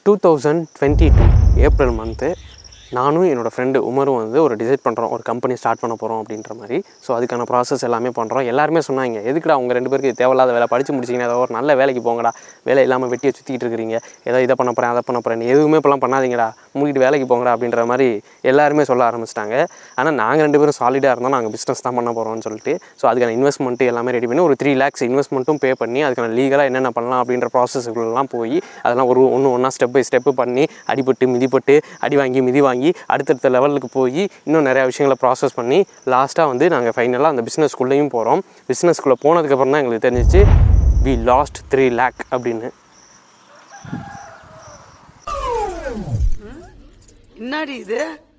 two thousand twenty two April month நானும் என்னோடய friend உமரும் வந்து ஒரு டிசைட் பண்ணுறோம் ஒரு கம்பெனி ஸ்டார்ட் பண்ண போகிறோம் அப்படின்ற மாதிரி ஸோ அதுக்கான ப்ராசஸ் எல்லாமே பண்ணுறோம் எல்லாருமே சொன்னாங்க எதுக்குடா உங்கள் ரெண்டு பேருக்கு இது தேவையில்லாத வேலை படித்து முடிச்சிங்கன்னா ஏதோ ஒரு நல்ல வேலைக்கு போங்கடா வேலை இல்லாமல் வெட்டியை சுற்றிட்டு இருக்கிறீங்க ஏதோ இதை பண்ண போகிறேன் அதை பண்ண போகிறேன் எதுவுமே இப்போலாம் பண்ணாதீங்கடா மூடிட்டு வேலைக்கு போங்கடா அப்படின்ற மாதிரி எல்லாருமே சொல்ல ஆரம்பிச்சிட்டாங்க ஆனால் நாங்கள் ரெண்டு பேரும் சாலிடாக இருந்தோம் நாங்கள் பிஸ்னஸ் தான் பண்ண போகிறோம்னு சொல்லிட்டு ஸோ அதுக்கான இன்வெஸ்ட்மெண்ட்டு எல்லாமே ரெடி பண்ணி ஒரு த்ரீ லேக்ஸ் இன்வெஸ்ட்மெண்ட்டும் பே பண்ணி அதுக்கான லீகலாக என்னென்ன பண்ணலாம் அப்படின்ற ப்ராசஸ்க்குள்ளெல்லாம் போய் அதெல்லாம் ஒரு ஒன்று ஒன்றா ஸ்டெப் பை ஸ்டெப்பு பண்ணி அடிபட்டு மிதிப்பட்டு அடி வாங்கி மிதி வாங்கி அடுத்தடுத்த லெவலுக்கு போய் இன்னும் நிறையா விஷயங்களை ப்ராசஸ் பண்ணி லாஸ்ட்டாக வந்து நாங்கள் ஃபைனலாக அந்த பிஸ்னஸ்க்குள்ளேயும் போகிறோம் பிஸ்னஸ்க்குள்ளே போனதுக்கப்புறம் தான் எங்களுக்கு தெரிஞ்சிச்சு வி லாஸ்ட் த்ரீ லேக் அப்படின்னு என்னடி இது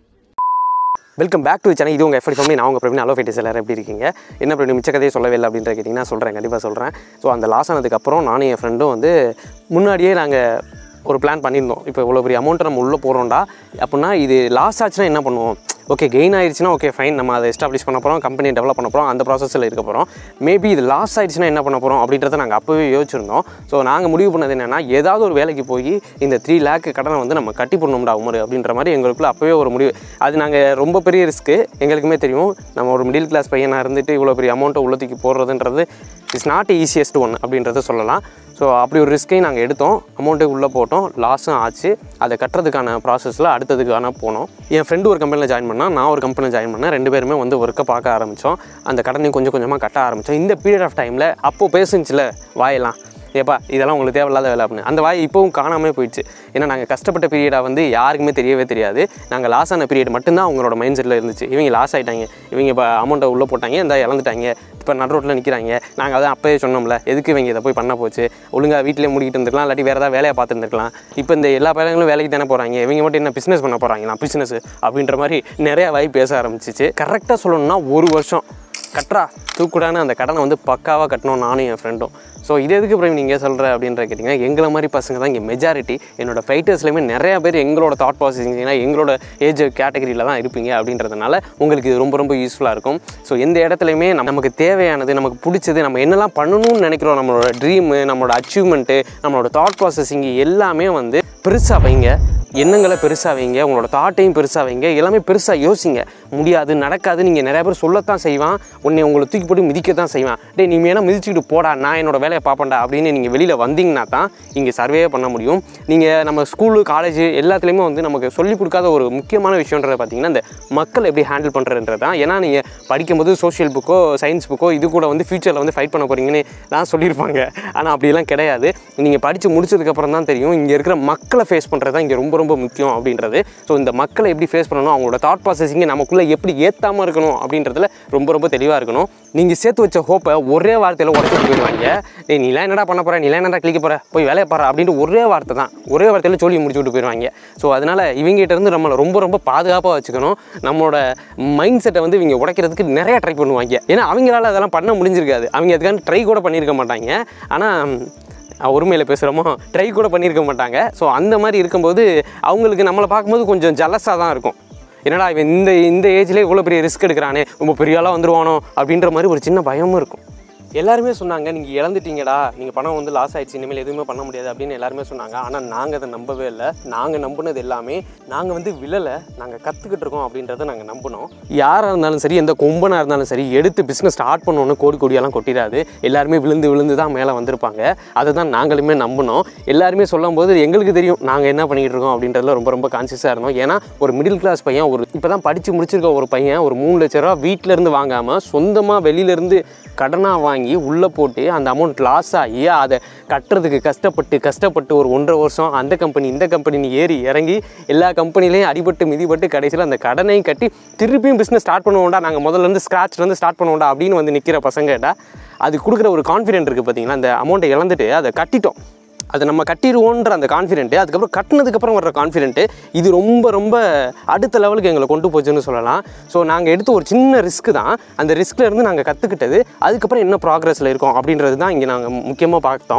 வெல்கம் பேக் டு சேனல் இது உங்கள் எஃபர்ட் ஃபேமிலி நான் உங்கள் பிரவீன் அலோ ஃபைட்டர்ஸ் எல்லாரும் எப்படி இருக்கீங்க என்ன பிரவீன் மிச்ச கதையை சொல்லவே இல்லை அப்படின்ற கேட்டிங்கன்னா சொல்கிறேன் கண்டிப்பாக சொல்கிறேன் ஸோ அந்த லாஸ் ஆனதுக்கப்புறம் நானும் என் ஃப்ரெண்டும் வந்து முன்னாடியே நாங்கள் ஒரு பிளான் பண்ணியிருந்தோம் இப்போ இவ்வளோ பெரிய அமௌண்ட்டை நம்ம உள்ளே போகிறோம்டா அப்படின்னா இது லாஸ் ஆச்சுன்னா என்ன பண்ணுவோம் ஓகே கெயின் ஆயிடுச்சுன்னா ஓகே ஃபைன் நம்ம அதை எஸ்டாப்ளிஷ் பண்ண போகிறோம் கம்பெனி டெவலப் பண்ண போகிறோம் அந்த ப்ராசஸில் இருக்க போகிறோம் மேபி இது லாஸ் ஆயிடுச்சுன்னா என்ன பண்ண போகிறோம் அப்படின்றத நாங்கள் அப்போவே யோசிச்சிருந்தோம் ஸோ நாங்கள் முடிவு பண்ணது என்னென்னா ஏதாவது ஒரு வேலைக்கு போய் இந்த த்ரீ லேக் கடனை வந்து நம்ம கட்டி போடணும்டா உமர் அப்படின்ற மாதிரி எங்களுக்குள்ள அப்போவே ஒரு முடிவு அது நாங்கள் ரொம்ப பெரிய ரிஸ்க்கு எங்களுக்குமே தெரியும் நம்ம ஒரு மிடில் கிளாஸ் பையனாக இருந்துட்டு இவ்வளோ பெரிய அமௌண்ட்டை உள்ளத்துக்கு போடுறதுன்றது இட்ஸ் நாட் ஈஸியஸ்ட் ஒன் அப்படின்றத சொல்லலாம் ஸோ அப்படி ஒரு ரிஸ்க்கையும் நாங்கள் எடுத்தோம் அமௌண்ட்டு உள்ளே போட்டோம் லாஸும் ஆச்சு அதை கட்டுறதுக்கான ப்ராசஸில் அடுத்ததுக்கான போனோம் என் ஃப்ரெண்டு ஒரு கம்பெனியில் ஜாயின் பண்ணால் நான் ஒரு கம்பெனியில் ஜாயின் பண்ணேன் ரெண்டு பேருமே வந்து ஒர்க்கை பார்க்க ஆரம்பித்தோம் அந்த கடனையும் கொஞ்சம் கொஞ்சமாக கட்ட ஆரம்பித்தோம் இந்த பீரியட் ஆஃப் டைமில் அப்போது பேசுச்சுல வாயெல்லாம் ஏப்பா இதெல்லாம் உங்களுக்கு தேவையில்லாத வேலை அப்படின்னு அந்த வாய் இப்போவும் காணாமல் போயிடுச்சு ஏன்னா நாங்கள் கஷ்டப்பட்ட பீரியடாக வந்து யாருக்குமே தெரியவே தெரியாது நாங்கள் லாஸ் ஆன பீரியட் மட்டும்தான் அவங்களோட மைண்ட் செட்டில் இருந்துச்சு இவங்க லாஸ் ஆகிட்டாங்க இவங்க இப்போ அமௌண்ட்டை உள்ளே போட்டாங்க இந்த இழந்துட்டாங்க இப்போ நடு ரோட்டில் நிற்கிறாங்க நாங்கள் அதான் அப்போயே சொன்னோம்ல எதுக்கு இவங்க இதை போய் பண்ண போச்சு ஒழுங்காக வீட்டிலே முடிக்கிட்டு இருந்திருக்கலாம் இல்லாட்டி வேறு ஏதாவது வேலையை பார்த்துருந்துருக்கலாம் இப்போ இந்த எல்லா பையங்களும் வேலைக்கு தானே போகிறாங்க இவங்க மட்டும் என்ன பிஸ்னஸ் பண்ண போகிறாங்க நான் பிஸ்னஸ் அப்படின்ற மாதிரி நிறையா வாய் பேச ஆரம்பிச்சிச்சு கரெக்டாக சொல்லணும்னா ஒரு வருஷம் கட்டுறா தூக்குடான்னு அந்த கடனை வந்து பக்காவாக கட்டணும் நானும் என் ஃப்ரெண்டும் ஸோ இது எதுக்கு அப்புறம் நீங்கள் சொல்கிற அப்படின்ற கேட்டிங்கன்னா எங்களை மாதிரி பசங்க தான் இங்கே மெஜாரிட்டி என்னோட ஃபைட்டர்ஸ்லையுமே நிறைய பேர் எங்களோட தாட் ப்ராசஸிங்னா எங்களோட ஏஜ் கேட்டகரியில் தான் இருப்பீங்க அப்படின்றதுனால உங்களுக்கு இது ரொம்ப ரொம்ப யூஸ்ஃபுல்லாக இருக்கும் ஸோ எந்த இடத்துலையுமே நம்ம- நமக்கு தேவையானது நமக்கு பிடிச்சது நம்ம என்னெல்லாம் பண்ணணும்னு நினைக்கிறோம் நம்மளோட ட்ரீமு நம்மளோட அச்சீவ்மெண்ட்டு நம்மளோட தாட் ப்ராசஸிங் எல்லாமே வந்து பெருசாக வைங்க எண்ணங்களை பெருசாக வைங்க உங்களோட தாட்டையும் பெருசாக வைங்க எல்லாமே பெருசாக யோசிங்க முடியாது நடக்காது நீங்கள் நிறைய பேர் சொல்லத்தான் செய்வான் உன்னை உங்களை தூக்கி போட்டு மிதிக்க தான் செய்வான் டேய் நீ வேணா மிதிச்சுக்கிட்டு போடா நான் என்னோட வேலையை பார்ப்பேன்டா அப்படின்னு நீங்கள் வெளியில் வந்தீங்கன்னா தான் இங்கே சர்வே பண்ண முடியும் நீங்கள் நம்ம ஸ்கூலு காலேஜ் எல்லாத்துலேயுமே வந்து நமக்கு சொல்லிக் கொடுக்காத ஒரு முக்கியமான விஷயன்றது பார்த்தீங்கன்னா இந்த மக்கள் எப்படி ஹேண்டில் பண்ணுறதுன்றது தான் ஏன்னா நீங்கள் படிக்கும்போது சோஷியல் புக்கோ சயின்ஸ் புக்கோ இது கூட வந்து ஃபியூச்சரில் வந்து ஃபைட் பண்ண போகிறீங்கன்னு தான் சொல்லியிருப்பாங்க ஆனால் அப்படிலாம் கிடையாது நீங்கள் படித்து முடிச்சதுக்கப்புறம் தான் தெரியும் இங்கே இருக்கிற மக்களை ஃபேஸ் பண்ணுறது தான் இங்கே ரொம்ப ரொம்ப முக்கியம் அப்படின்றது ஸோ இந்த மக்களை எப்படி ஃபேஸ் பண்ணணும் அவங்களோட தாட் ப்ராசஸிங்கை நமக்குள்ளே எப்படி ஏற்றாமல் இருக்கணும் அப்படின்றதுல ரொம்ப ரொம்ப தெளிவாக இருக்கணும் நீங்கள் சேர்த்து வச்ச ஹோப்பை ஒரே வார்த்தையில் உடச்சிட்டு போயிடுவாங்க டேய் நீலாம் என்னடா பண்ண போகிற நீலாம் என்னடா கிளிக்க போகிற போய் வேலையை பாரு அப்படின்ட்டு ஒரே வார்த்தை தான் ஒரே வார்த்தையில் சொல்லி முடிச்சு விட்டு போயிடுவாங்க ஸோ அதனால் இவங்ககிட்ட இருந்து நம்மளை ரொம்ப ரொம்ப பாதுகாப்பாக வச்சுக்கணும் நம்மளோட மைண்ட் செட்டை வந்து இவங்க உடைக்கிறதுக்கு நிறைய ட்ரை பண்ணுவாங்க ஏன்னா அவங்களால அதெல்லாம் பண்ண முடிஞ்சிருக்காது அவங்க அதுக்கான ட்ரை கூட பண்ணியிருக்க மாட்டாங்க ஆனால் ஒருமையில் பேசுகிறோமோ ட்ரை கூட பண்ணியிருக்க மாட்டாங்க ஸோ அந்த மாதிரி இருக்கும்போது அவங்களுக்கு நம்மளை பார்க்கும்போது கொஞ்சம் ஜலஸாக தான் இருக்கும் என்னடா இவன் இந்த இந்த ஏஜ்லேயே இவ்வளோ பெரிய ரிஸ்க் எடுக்கிறானே ரொம்ப பெரிய ஆளாக வந்துருவானோ அப்படின்ற மாதிரி ஒரு சின்ன பயமும் இருக்கும் எல்லாருமே சொன்னாங்க நீங்கள் இழந்துட்டீங்கடா நீங்கள் பணம் வந்து லாஸ் ஆயிடுச்சு இனிமேல் எதுவுமே பண்ண முடியாது அப்படின்னு எல்லாருமே சொன்னாங்க ஆனால் நாங்கள் அதை நம்பவே இல்லை நாங்கள் நம்பினது எல்லாமே நாங்கள் வந்து விழலை நாங்கள் கற்றுக்கிட்டு இருக்கோம் அப்படின்றத நாங்கள் நம்பினோம் யாராக இருந்தாலும் சரி எந்த கொம்பனாக இருந்தாலும் சரி எடுத்து பிஸ்னஸ் ஸ்டார்ட் பண்ணணும்னு கோடி கோடியெல்லாம் கொட்டிடாது எல்லாருமே விழுந்து விழுந்து தான் மேலே வந்திருப்பாங்க அதை தான் நாங்களுமே நம்பினோம் எல்லாருமே சொல்லும்போது எங்களுக்கு தெரியும் நாங்கள் என்ன பண்ணிக்கிட்டு இருக்கோம் அப்படின்றதுல ரொம்ப ரொம்ப கான்சியஸாக இருந்தோம் ஏன்னா ஒரு மிடில் கிளாஸ் பையன் ஒரு இப்போ தான் படித்து முடிச்சிருக்க ஒரு பையன் ஒரு மூணு லட்ச ரூபா வீட்டில இருந்து வாங்காமல் சொந்தமாக வெளியிலேருந்து கடனாக வாங்கி உள்ளே போட்டு அந்த அமௌண்ட் லாஸ் ஆகி அதை கட்டுறதுக்கு கஷ்டப்பட்டு கஷ்டப்பட்டு ஒரு ஒன்றரை வருஷம் அந்த கம்பெனி இந்த கம்பெனி ஏறி இறங்கி எல்லா கம்பெனிலையும் அடிபட்டு மிதிபட்டு கடைசியில் அந்த கடனையும் கட்டி திருப்பியும் பிஸ்னஸ் ஸ்டார்ட் பண்ணுவோம்டா நாங்கள் முதல்ல இருந்து ஸ்க்ராட்ச்லேருந்து ஸ்டார்ட் பண்ணுவோம்டா அப்படின்னு வந்து நிற்கிற பசங்கடா அது கொடுக்குற ஒரு கான்ஃபிடென்ட் இருக்குது பார்த்தீங்களா அந்த அமௌண்ட்டை இழந்துட்டு அதை கட்டிட்டோம் அதை நம்ம கட்டிடுவோன்ற அந்த கான்ஃபிடென்ட்டு அதுக்கப்புறம் கட்டினதுக்கப்புறம் வர்ற கான்ஃபிடென்ட்டு இது ரொம்ப ரொம்ப அடுத்த லெவலுக்கு எங்களை கொண்டு போச்சுன்னு சொல்லலாம் ஸோ நாங்கள் எடுத்த ஒரு சின்ன ரிஸ்க்கு தான் அந்த ரிஸ்க்ல இருந்து நாங்கள் கற்றுக்கிட்டது அதுக்கப்புறம் என்ன ப்ராக்ரஸில் இருக்கோம் அப்படின்றது தான் இங்கே நாங்கள் முக்கியமாக பார்த்தோம்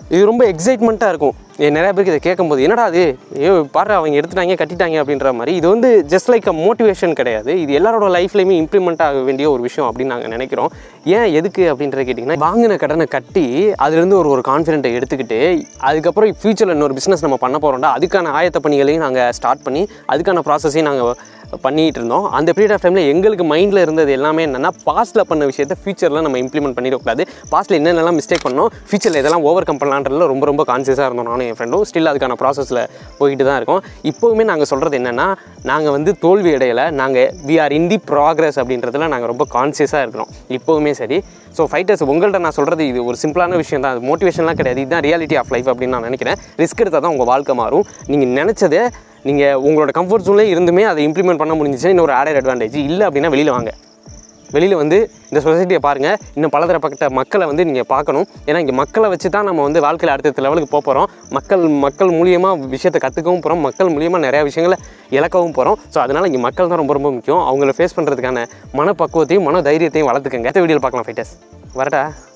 இது ரொம்ப எக்ஸைட்மெண்ட்டாக இருக்கும் ஏ, நிறைய பேருக்கு இதை கேட்கும்போது என்னடா அது ஐயோ பாரு அவங்க எடுத்துட்டாங்க கட்டிட்டாங்க அப்படின்ற மாதிரி இது வந்து ஜஸ்ட் லைக் அ மோட்டிவேஷன் கிடையாது இது எல்லாரோட லைஃப்லையுமே இம்ப்ளிமெண்ட் ஆக வேண்டிய ஒரு விஷயம் அப்படின்னு நாங்கள் நினைக்கிறோம் ஏன் எதுக்கு அப்படின்றத கேட்டிங்கன்னா வாங்கின கடனை கட்டி அதுலேருந்து ஒரு ஒரு கான்ஃபிடென்ட்டை எடுத்துக்கிட்டு அதுக்கப்புறம் ஃப்யூச்சரில் இன்னொரு பிஸ்னஸ் நம்ம பண்ண போகிறோம்டா அதுக்கான ஆயத்த பணிகளையும் நாங்கள் ஸ்டார்ட் பண்ணி அதுக்கான ப்ராசஸையும் நாங்கள் பண்ணிகிட்டு இருந்தோம் அந்த பீரியட் ஆஃப் டைமில் எங்களுக்கு மைண்டில் இருந்தது எல்லாமே என்னென்னா பாஸ்ட்டில் பண்ண விஷயத்தை ஃபியூச்சரில் நம்ம இம்ப்ளிமெண்ட் பண்ணிடக்கூடாது பாஸ்ட்டில் என்னென்னலாம் மிஸ்டேக் பண்ணோம் ஃபியூச்சரில் இதெல்லாம் ஓவர் கம் பண்ணலான்றதுல ரொம்ப ரொம்ப கான்சியஸாக இருந்தோம் நானும் என் ஃப்ரெண்டும் ஸ்டில் அதுக்கான ப்ராசஸில் போய்கிட்டு தான் இருக்கோம் இப்போவுமே நாங்கள் சொல்கிறது என்னென்னா நாங்கள் வந்து தோல்வி இடையில நாங்கள் we are in the progress அப்படின்றதுல நாங்கள் ரொம்ப கான்சியஸாக இருக்கிறோம் இப்போவுமே சரி ஸோ ஃபைட்டர்ஸ் உங்கள்கிட்ட நான் சொல்கிறது இது ஒரு சிம்பிளான விஷயம் தான் அது மோட்டிவேஷன்லாம் கிடையாது இதுதான் ரியாலிட்டி ஆஃப் லைஃப் அப்படின்னு நான் நினைக்கிறேன் ரிஸ்க் எடுத்தால் தான் உங்கள் வாழ்க்கை மாறும் நீங்கள் நினச்சதை நீங்கள் உங்களோட கம்ஃபர்ட் ஜோன்லேயே இருந்துமே அதை இம்ப்ளிமெண்ட் பண்ண முடிஞ்சிச்சுன்னா இன்னொரு ஆடட் அட்வான்டேஜ் இல்லை அப்படின்னா வெளியில் வாங்க வெளியில் வந்து இந்த சொசைட்டியை பாருங்கள் இன்னும் பலதரப்பட்ட மக்களை வந்து நீங்கள் பார்க்கணும் ஏன்னா இங்கே மக்களை வச்சு தான் நம்ம வந்து வாழ்க்கையில் அடுத்த லெவலுக்கு போக போகிறோம் மக்கள் மக்கள் மூலியமாக விஷயத்தை கற்றுக்கவும் போகிறோம் மக்கள் மூலியமாக நிறையா விஷயங்களை இழக்கவும் போகிறோம் ஸோ அதனால் இங்கே மக்கள் தான் ரொம்ப ரொம்ப முக்கியம் அவங்கள ஃபேஸ் பண்ணுறதுக்கான மனப்பக்குவத்தையும் மன தைரியத்தையும் வளர்த்துக்கங்க அடுத்த வீடியோவில் பார்க்கலாம் ஃபைட்டர்ஸ் வரட்டா